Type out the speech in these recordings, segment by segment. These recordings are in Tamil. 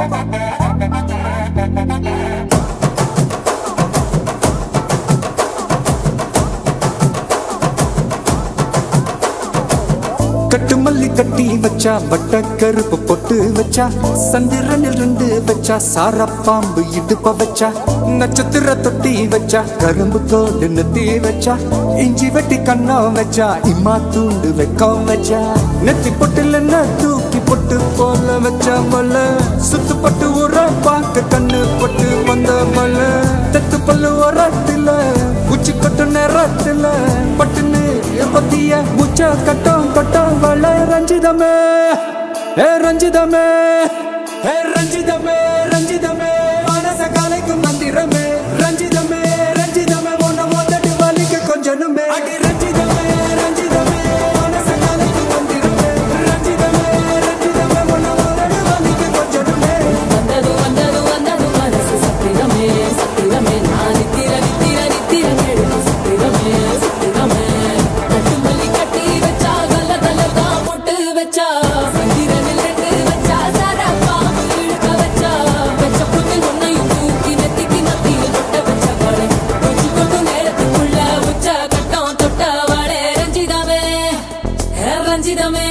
கட்டு மல்லி கட்டி வச்சா வட்ட கருப்பு பொட்டு வச்சா சந்திரனில் ரெண்டு வச்சா சார பாம்பு இடுப்ப வச்சா நட்சத்திர தொட்டி வச்சா கரும்பு தோடு நெத்தி வச்சா இஞ்சி வெட்டி கண்ணம் வச்சா இம்மா தூண்டு வெக்கம் வச்சா நெத்தி பொட்டுல தூக்கி பொட்டு போல வச்சா மல சுத்து பட்டு உர பார்க்க கண்ணு பொட்டு வந்த மல தெத்து பல்லு உரத்துல உச்சி கொட்டு நேரத்துல பட்டுன்னு பத்திய முச்ச கட்டம் கட்டம் வள ரஞ்சிதமே ஏ ரஞ்சிதமே ஏ ரஞ்சிதமே ரஞ்சிதமே மனச கலைக்கும் மந்திரமே ரஞ்சிதமே ரஞ்சிதமே உன்னை மொத்தட்டு வலிக்க கொஞ்சனுமே அடி ரஞ்சிதமே ரஞ்சிதமே மனச கலைக்கும் மந்திரமே ரஞ்சிதமே ரஞ்சிதமே உன்னை மொத்தட்டு வலிக்க கொஞ்சனுமே வந்தது வந்தது வந்தது மனசு சத்திரமே சத்திரமே நான் நித்திர நித்திர நித்திர கேடு சத்திரமே சத்திரமே கட்டு மல்லி கட்டி வச்சா கல்ல கல்ல தான் போட்டு வச்சா சந்திரனில் ரெண்டு வச்சா சார பாம்பு இழுக்க வச்சா வச்ச புட்டு ஒன்னையும் தூக்கி நெத்திக்கு நத்தியில் தொட்ட வச்ச வாழை உச்சி கொண்டு நேரத்துக்குள்ள உச்ச கட்டம் தொட்ட வாழை ரஞ்சிதமே ஹே ரஞ்சிதமே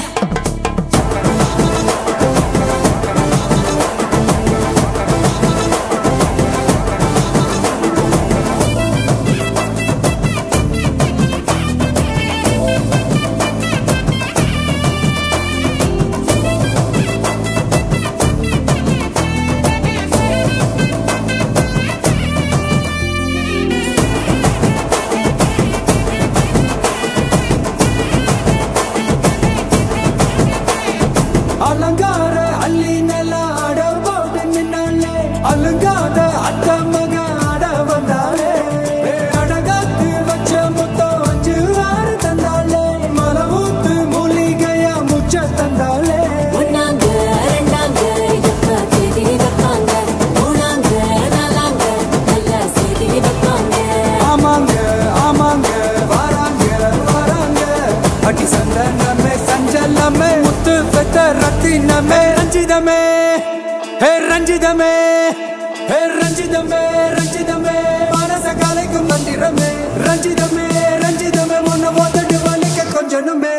அலங்கார அள்ளி நல்ல ஆட போட்டு நின்னாலே அலங்காத அத்த மக ஆட வந்தாலே ஏ, அடகாத்து வச்ச முத்தம் அஞ்சு ஆறு தந்தாலே மலவூத்து மூலிகையா முச்ச தந்தாலே ஒன்னாங்க ரெண்டாங்க எப்ப தேதி வைப்பாங்க மூணாங்க நாலாங்க நல்ல செய்தி வைப்பாங்க ஆமாங்க ஆமாங்க வராங்க வராங்க அடி சந்தனமே சஞ்சலமே முத்து பெத்த ரத்தினமே ரஞ்சிதமே ஹே ரஞ்சிதமே ஹே ரஞ்சிதமே ரஞ்சிதமே மனச கலைக்கும் மந்திரமே ரஞ்சிதமே ரஞ்சிதமே முன்ன ஓதட்டு வலிக்க கொஞ்சனுமே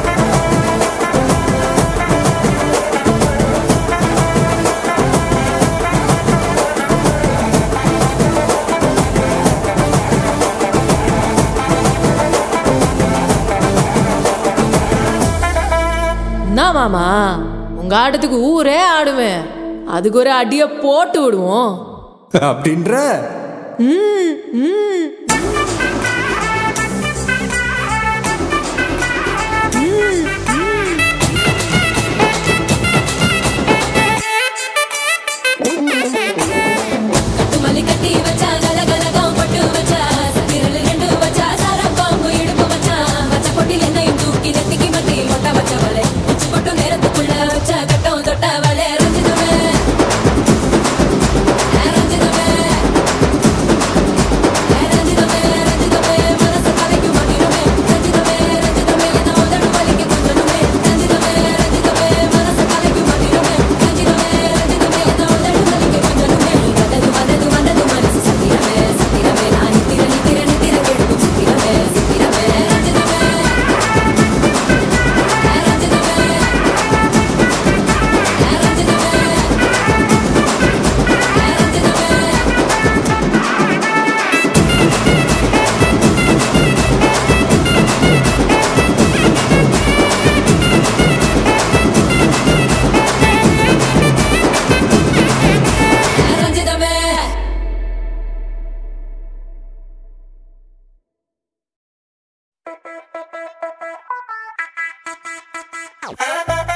என்ன மாமா உங்க ஆட்டத்துக்கு ஊரே ஆடுவேன் அதுக்கு ஒரு அடிய போட்டு விடுவோம் அப்படின்ற ம், ம். கட்டுமல்லி கட்டி வச்சா கலகலகம் பட்டு வச்சா சத்திரல் ரெண்டு வச்சா சார பாம்பு இடுப்பு வச்சா வச்ச பொட்டில் என்னையும் தூக்கி நெத்திக்கு மத்தி மொட்டை வச்ச வலை உச்சி பொட்டு நேரத்துக்குள்ள வச்ச கட்டம் தொட்ட வலை ரஞ்சிதமே ரஞ்சிதமே ரஞ்சிதமே ரஞ்சிதமே மனசு கலைக்கும் மந்திரமே ரஞ்சிதமே ரஞ்சிதமே என்ன உதடு வலிக்க கொஞ்சனுமே ரஞ்சிதமே ரஞ்சிதமே மனசு கலைக்கும் மந்திரமே ரஞ்சிதமே ரஞ்சிதமே என்ன உதடு வலிக்க கொஞ்சனுமே வந்தது வந்தது வந்தது மனசு சத்திரமே சத்திரமே நான் நித்திர நித்திர நித்திர கெடுக்கும் சித்திரமே சித்திரமே ரஞ்சிதமே ரஞ்சிதமே ரஞ்சிதமே ரஞ்சிதமே ரஞ்சிதமே Thank you.